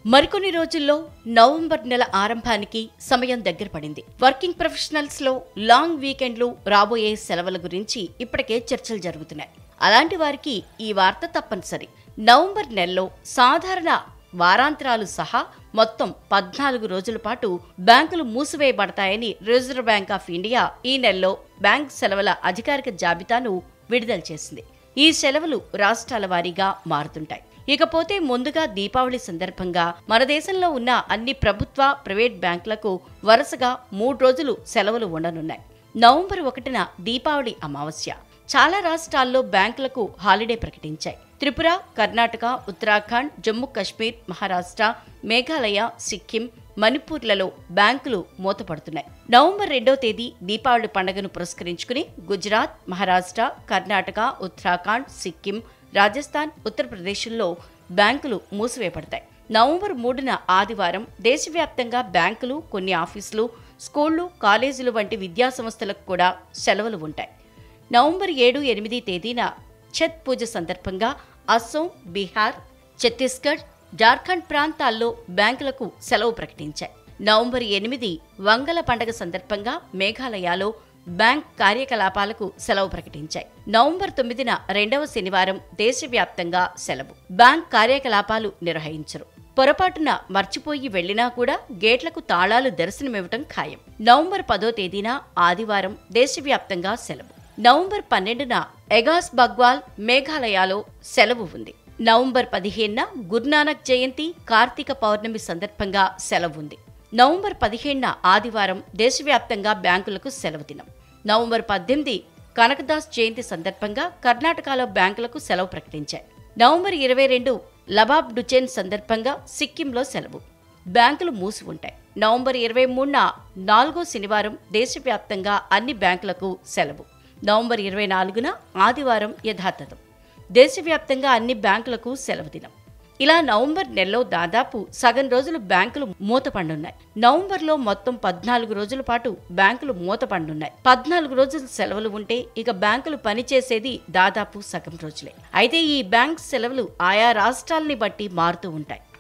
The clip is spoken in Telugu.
మరికొన్ని రోజుల్లో నవంబర్ నెల ఆరంభానికి సమయం దగ్గర పడింది వర్కింగ్ ప్రొఫెషనల్స్ లో లాంగ్ వీకెండ్లు రాబోయే సెలవుల గురించి ఇప్పటికే చర్చలు జరుగుతున్నాయి అలాంటి వారికి ఈ వార్త తప్పనిసరి నవంబర్ నెలలో సాధారణ వారాంతరాలు సహా మొత్తం పద్నాలుగు రోజుల పాటు బ్యాంకులు మూసివేయబడతాయని రిజర్వ్ బ్యాంక్ ఆఫ్ ఇండియా ఈ నెలలో బ్యాంక్ సెలవుల అధికారిక జాబితాను విడుదల చేసింది ఈ సెలవులు రాష్ట్రాల వారీగా మారుతుంటాయి ఇకపోతే ముందుగా దీపావళి సందర్భంగా మన దేశంలో ఉన్న అన్ని ప్రభుత్వ ప్రైవేట్ బ్యాంకులకు వరుసగా మూడు రోజులు సెలవులు ఉండనున్నాయి నవంబర్ ఒకటిన దీపావళి అమావాస్య చాలా రాష్ట్రాల్లో బ్యాంకులకు హాలిడే ప్రకటించాయి త్రిపుర కర్ణాటక ఉత్తరాఖండ్ జమ్మూ కాశ్మీర్ మహారాష్ట్ర మేఘాలయ సిక్కిం మణిపూర్లలో బ్యాంకులు మూతపడుతున్నాయి నవంబర్ రెండో తేదీ దీపావళి పండుగను పురస్కరించుకుని గుజరాత్ మహారాష్ట్ర కర్ణాటక ఉత్తరాఖండ్ సిక్కిం రాజస్థాన్ ఉత్తరప్రదేశ్లో బ్యాంకులు మూసివేయబడతాయి నవంబర్ మూడున ఆదివారం దేశవ్యాప్తంగా బ్యాంకులు కొన్ని ఆఫీసులు స్కూళ్లు కాలేజీలు వంటి విద్యా సంస్థలకు కూడా సెలవులు ఉంటాయి నవంబర్ ఏడు ఎనిమిది తేదీన ఛత్ పూజ సందర్భంగా అస్సోం బీహార్ ఛత్తీస్గఢ్ జార్ఖండ్ ప్రాంతాల్లో బ్యాంకులకు సెలవు ప్రకటించాయి నవంబర్ ఎనిమిది వంగల పండగ సందర్భంగా మేఘాలయలో బ్యాంక్ కార్యకలాపాలకు సెలవు ప్రకటించాయి నవంబర్ తొమ్మిదిన రెండవ శనివారం దేశవ్యాప్తంగా సెలవు బ్యాంక్ కార్యకలాపాలు నిర్వహించరు పొరపాటున మర్చిపోయి వెళ్లినా కూడా గేట్లకు తాళాలు దర్శనమివ్వటం ఖాయం నవంబర్ పదో తేదీన ఆదివారం దేశవ్యాప్తంగా సెలవు నవంబర్ పన్నెండున ఎగాస్ బగ్వాల్ మేఘాలయలో సెలవు ఉంది నవంబర్ పదిహేనున గురునానక్ జయంతి కార్తీక పౌర్ణమి సందర్భంగా సెలవు ఉంది నవంబర్ పదిహేనున ఆదివారం దేశవ్యాప్తంగా బ్యాంకులకు సెలవు దినం నవంబర్ పద్దెనిమిది కనకదాస్ జయంతి సందర్భంగా కర్ణాటకలో బ్యాంకులకు సెలవు ప్రకటించాయి నవంబర్ ఇరవై రెండు లబాబ్ డుచెన్ సందర్భంగా సిక్కింలో సెలవు బ్యాంకులు మూసి ఉంటాయి నవంబర్ ఇరవై మూడున నాలుగో శనివారం దేశవ్యాప్తంగా అన్ని బ్యాంకులకు సెలవు నవంబర్ ఇరవై నాలుగున ఆదివారం యథాతథం దేశవ్యాప్తంగా అన్ని బ్యాంకులకు సెలవు దినం ఇలా నవంబర్ నెలలో దాదాపు సగం రోజులు బ్యాంకులు మూతపండున్నాయి నవంబర్లో మొత్తం పద్నాలుగు రోజుల పాటు బ్యాంకులు మూతపండున్నాయి పద్నాలుగు రోజులు సెలవులు ఉంటే ఇక బ్యాంకులు పనిచేసేది దాదాపు సగం రోజులే అయితే ఈ బ్యాంక్ సెలవులు ఆయా రాష్ట్రాల్ని బట్టి మారుతూ ఉంటాయి